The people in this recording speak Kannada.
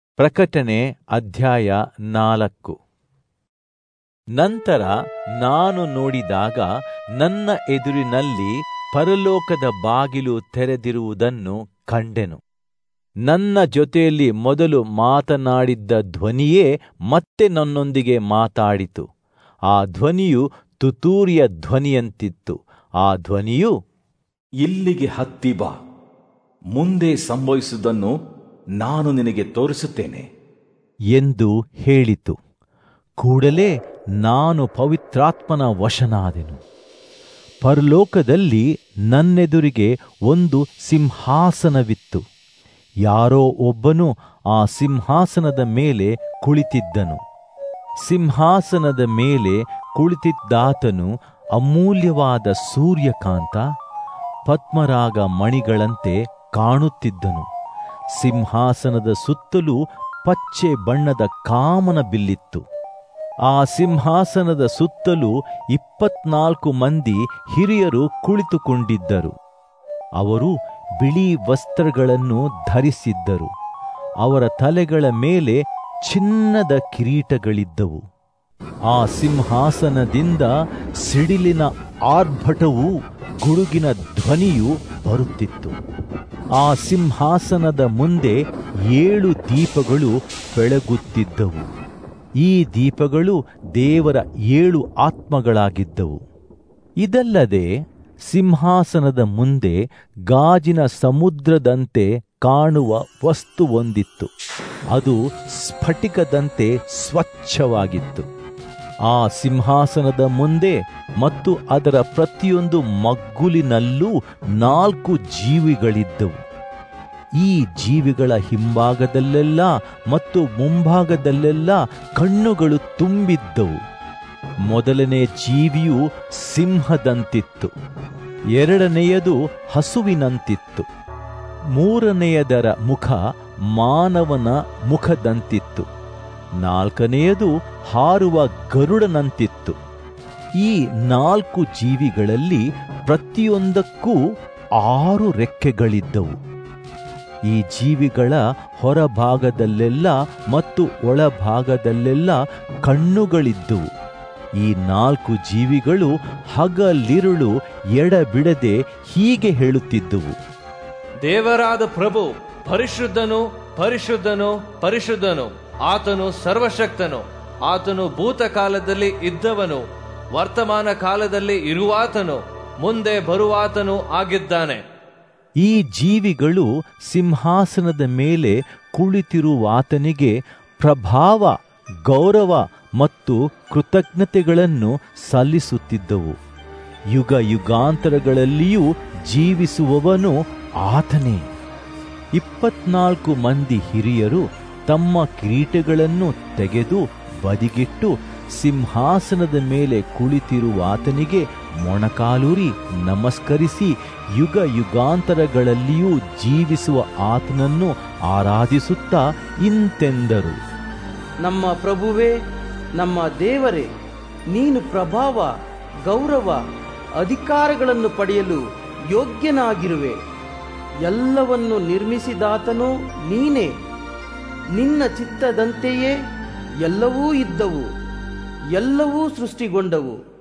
ಪ್ರಕಟಣೆ ಅಧ್ಯಾಯ ನಾಲ್ಕು ನಂತರ ನಾನು ನೋಡಿದಾಗ ನನ್ನ ಎದುರಿನಲ್ಲಿ ಪರಲೋಕದ ಬಾಗಿಲು ತೆರೆದಿರುವುದನ್ನು ಕಂಡೆನು ನನ್ನ ಜೊತೆಯಲ್ಲಿ ಮೊದಲು ಮಾತನಾಡಿದ್ದ ಧ್ವನಿಯೇ ಮತ್ತೆ ನನ್ನೊಂದಿಗೆ ಮಾತಾಡಿತು ಆ ಧ್ವನಿಯು ತುತೂರಿಯ ಧ್ವನಿಯಂತಿತ್ತು ಆ ಧ್ವನಿಯು ಇಲ್ಲಿಗೆ ಹತ್ತಿ ಬಾ ಮುಂದೆ ಸಂಭವಿಸುವುದನ್ನು ನಾನು ನಿನಗೆ ತೋರಿಸುತ್ತೇನೆ ಎಂದು ಹೇಳಿತು ಕೂಡಲೇ ನಾನು ಪವಿತ್ರಾತ್ಮನ ವಶನಾದೆನು ಪರಲೋಕದಲ್ಲಿ ನನ್ನೆದುರಿಗೆ ಒಂದು ಸಿಂಹಾಸನವಿತ್ತು ಯಾರೋ ಒಬ್ಬನು ಆ ಸಿಂಹಾಸನದ ಮೇಲೆ ಕುಳಿತಿದ್ದನು ಸಿಂಹಾಸನದ ಮೇಲೆ ಕುಳಿತಿದ್ದಾತನು ಅಮೂಲ್ಯವಾದ ಸೂರ್ಯಕಾಂತ ಪದ್ಮರಾಗ ಮಣಿಗಳಂತೆ ಕಾಣುತ್ತಿದ್ದನು ಸಿಂಹಾಸನದ ಸುತ್ತಲೂ ಪಚ್ಚೆ ಬಣ್ಣದ ಕಾಮನ ಬಿಲ್ಲಿತ್ತು ಆ ಸಿಂಹಾಸನದ ಸುತ್ತಲೂ ಇಪ್ಪತ್ನಾಲ್ಕು ಮಂದಿ ಹಿರಿಯರು ಕುಳಿತುಕೊಂಡಿದ್ದರು ಅವರು ಬಿಳಿ ವಸ್ತ್ರಗಳನ್ನು ಧರಿಸಿದ್ದರು ಅವರ ತಲೆಗಳ ಮೇಲೆ ಚಿನ್ನದ ಕಿರೀಟಗಳಿದ್ದವು ಆ ಸಿಂಹಾಸನದಿಂದ ಸಿಡಿಲಿನ ಆರ್ಭಟವೂ ಗುಡುಗಿನ ಧ್ವನಿಯು ಬರುತ್ತಿತ್ತು ಆ ಸಿಂಹಾಸನದ ಮುಂದೆ ಏಳು ದೀಪಗಳು ಬೆಳಗುತ್ತಿದ್ದವು ಈ ದೀಪಗಳು ದೇವರ ಏಳು ಆತ್ಮಗಳಾಗಿದ್ದವು ಇದಲ್ಲದೆ ಸಿಂಹಾಸನದ ಮುಂದೆ ಗಾಜಿನ ಸಮುದ್ರದಂತೆ ಕಾಣುವ ವಸ್ತುವೊಂದಿತ್ತು ಅದು ಸ್ಫಟಿಕದಂತೆ ಸ್ವಚ್ಛವಾಗಿತ್ತು ಆ ಸಿಂಹಾಸನದ ಮುಂದೆ ಮತ್ತು ಅದರ ಪ್ರತಿಯೊಂದು ಮಗ್ಗುಲಿನಲ್ಲೂ ನಾಲ್ಕು ಜೀವಿಗಳಿದ್ದವು ಈ ಜೀವಿಗಳ ಹಿಂಭಾಗದಲ್ಲೆಲ್ಲ ಮತ್ತು ಮುಂಭಾಗದಲ್ಲೆಲ್ಲ ಕಣ್ಣುಗಳು ತುಂಬಿದ್ದವು ಮೊದಲನೇ ಜೀವಿಯು ಸಿಂಹದಂತಿತ್ತು ಎರಡನೆಯದು ಹಸುವಿನಂತಿತ್ತು ಮೂರನೆಯದರ ಮುಖ ಮಾನವನ ಮುಖದಂತಿತ್ತು ನಾಲ್ಕನೆಯದು ಹಾರುವ ಗರುಡನಂತಿತ್ತು ಈ ನಾಲ್ಕು ಜೀವಿಗಳಲ್ಲಿ ಪ್ರತಿಯೊಂದಕ್ಕೂ ಆರು ರೆಕ್ಕೆಗಳಿದ್ದವು ಈ ಜೀವಿಗಳ ಹೊರಭಾಗದಲ್ಲೆಲ್ಲ ಮತ್ತು ಒಳಭಾಗದಲ್ಲೆಲ್ಲ ಕಣ್ಣುಗಳಿದ್ದವು ಈ ನಾಲ್ಕು ಜೀವಿಗಳು ಹಗಲಿರುಳು ಎಡಬಿಡದೆ ಹೀಗೆ ಹೇಳುತ್ತಿದ್ದುವು ದೇವರಾದ ಪ್ರಭು ಪರಿಶುದ್ಧನು ಪರಿಶುದ್ಧನು ಪರಿಶುದ್ಧನು ಆತನು ಸರ್ವಶಕ್ತನು ಆತನು ಭೂತಕಾಲದಲ್ಲಿ ಇದ್ದವನು ವರ್ತಮಾನ ಕಾಲದಲ್ಲಿ ಇರುವಾತನು ಮುಂದೆ ಬರುವಾತನು ಆಗಿದ್ದಾನೆ ಈ ಜೀವಿಗಳು ಸಿಂಹಾಸನದ ಮೇಲೆ ಕುಳಿತಿರುವಾತನಿಗೆ ಪ್ರಭಾವ ಗೌರವ ಮತ್ತು ಕೃತಜ್ಞತೆಗಳನ್ನು ಸಲ್ಲಿಸುತ್ತಿದ್ದವು ಯುಗ ಯುಗಾಂತರಗಳಲ್ಲಿಯೂ ಜೀವಿಸುವವನು ಆತನೇ ಇಪ್ಪತ್ನಾಲ್ಕು ಮಂದಿ ಹಿರಿಯರು ತಮ್ಮ ಕಿರೀಟಗಳನ್ನು ತೆಗೆದು ಬದಿಗಿಟ್ಟು ಸಿಂಹಾಸನದ ಮೇಲೆ ಕುಳಿತಿರುವಾತನಿಗೆ ಮೊಣಕಾಲೂರಿ ನಮಸ್ಕರಿಸಿ ಯುಗ ಯುಗಾಂತರಗಳಲ್ಲಿಯೂ ಜೀವಿಸುವ ಆತನನ್ನು ಆರಾಧಿಸುತ್ತಾ ಇಂತೆಂದರು ನಮ್ಮ ಪ್ರಭುವೇ ನಮ್ಮ ದೇವರೇ ನೀನು ಪ್ರಭಾವ ಗೌರವ ಅಧಿಕಾರಗಳನ್ನು ಪಡೆಯಲು ಯೋಗ್ಯನಾಗಿರುವೆ ಎಲ್ಲವನ್ನು ನಿರ್ಮಿಸಿದಾತನು ನೀನೇ ನಿನ್ನ ಚಿತ್ತದಂತೆಯೇ ಎಲ್ಲವೂ ಇದ್ದವು ಎಲ್ಲವೂ ಸೃಷ್ಟಿಗೊಂಡವು